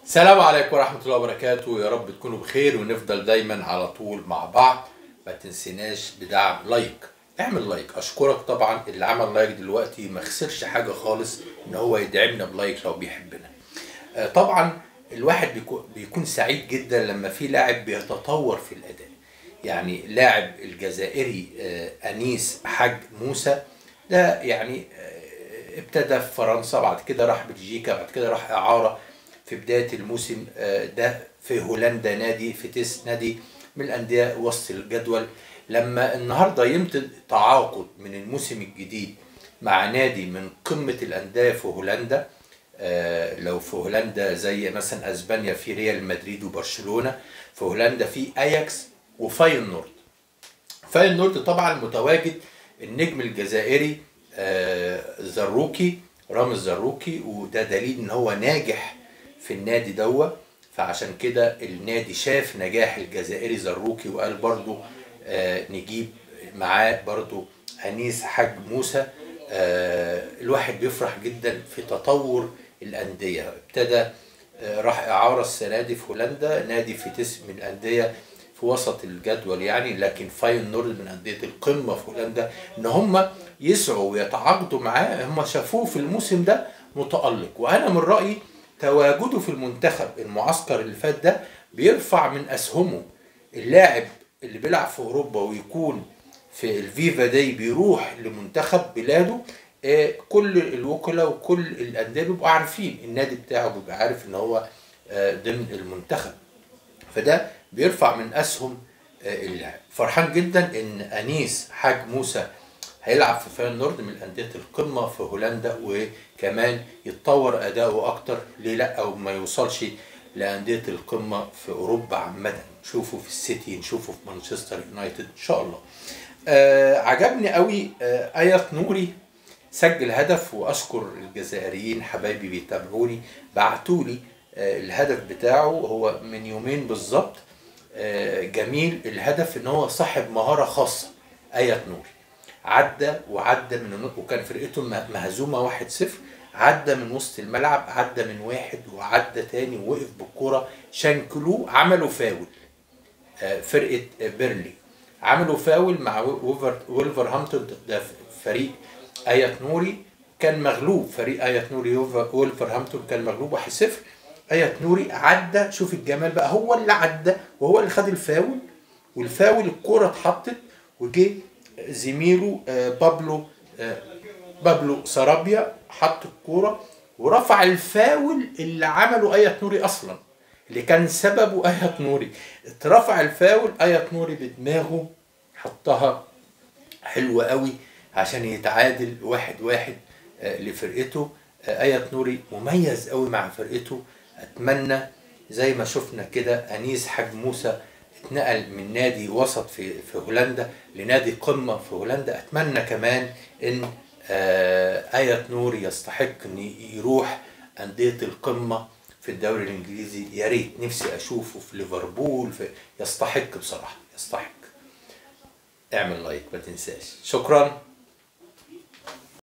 السلام عليكم ورحمة الله وبركاته يا رب تكونوا بخير ونفضل دايما على طول مع بعض ما تنسيناش بدعم لايك اعمل لايك اشكرك طبعا اللي عمل لايك دلوقتي ما خسرش حاجة خالص ان هو يدعمنا بلايك لو بيحبنا آه، طبعا الواحد بيكون, بيكون سعيد جدا لما في لاعب بيتطور في الاداء يعني لاعب الجزائري آه، انيس حاج موسى ده يعني آه، ابتدى في فرنسا بعد كده راح بلجيكا بعد كده راح اعاره في بدايه الموسم آه، ده في هولندا نادي فيتيس نادي من الانديه وسط الجدول لما النهارده يمتد تعاقد من الموسم الجديد مع نادي من قمه الانديه في هولندا آه، لو في هولندا زي مثلا اسبانيا في ريال مدريد وبرشلونه في هولندا في اياكس وفاينورد فاينورد طبعا متواجد النجم الجزائري آه، زروكي رامز زروكي وده دليل ان هو ناجح في النادي دوا فعشان كده النادي شاف نجاح الجزائري زروكي وقال برضو آه، نجيب معاه برضو انيس حاج موسى آه، الواحد بيفرح جدا في تطور الانديه ابتدى آه، راح اعاره السنه دي في هولندا نادي فيتيس من الانديه في وسط الجدول يعني لكن فاين نورد من انديه القمه في هولندا ان هم يسعوا ويتعاقدوا معاه هم شافوه في الموسم ده متالق وانا من رايي تواجده في المنتخب المعسكر اللي فات ده بيرفع من اسهمه اللاعب اللي بيلعب في اوروبا ويكون في الفيفا داي بيروح لمنتخب بلاده آه، كل الوكلاء وكل الانديه بيبقوا عارفين النادي بتاعه بيبقى عارف ان هو آه، ضمن المنتخب فده بيرفع من اسهم آه، اللاعب فرحان جدا ان انيس حاج موسى هيلعب في فاينورد من انديه القمه في هولندا وكمان يتطور اداؤه اكتر ليه لا او ما يوصلش لانديه القمه في اوروبا عامه نشوفه في السيتي نشوفه في مانشستر يونايتد ان شاء الله آه عجبني قوي آه ايات نوري سجل هدف واشكر الجزائريين حبايبي بيتابعوني بعتوا لي آه الهدف بتاعه هو من يومين بالظبط آه جميل الهدف ان هو صاحب مهاره خاصه ايات نوري عدى وعدى من وكان فرقته م- مهزومه 1-0 عدى من وسط الملعب عدى من واحد وعدى تاني ووقف بالكرة شنكلوه عملوا فاول آه، فرقه آه، بيرلي عملوا فاول مع وولفر وولفرهامبتون ده فريق ايات نوري كان مغلوب فريق ايات نوري وولفر- وولفرهامبتون كان مغلوب 1-0 ايات نوري عدى شوف الجمال بقى هو اللي عدى وهو اللي خد الفاول والفاول الكرة اتحطت وجه زميله آه، بابلو آه، بابلو سرابيا حط الكوره ورفع الفاول اللي عمله ايات نوري اصلا اللي كان سببه ايات نوري اترفع الفاول ايات نوري بدماغه حطها حلوة قوي عشان يتعادل واحد واحد آه، لفرقته آه، ايات نوري مميز قوي مع فرقته اتمنى زي ما شفنا كده انيس حاج موسى اتنقل من نادي وسط في في هولندا لنادي قمه في هولندا اتمنى كمان ان آه، ايات نوري يستحق ان يروح انديه القمه في الدوري الانجليزي يا ريت نفسي اشوفه في ليفربول في يستحق بصراحه يستحق اعمل لايك ما تنساش شكرا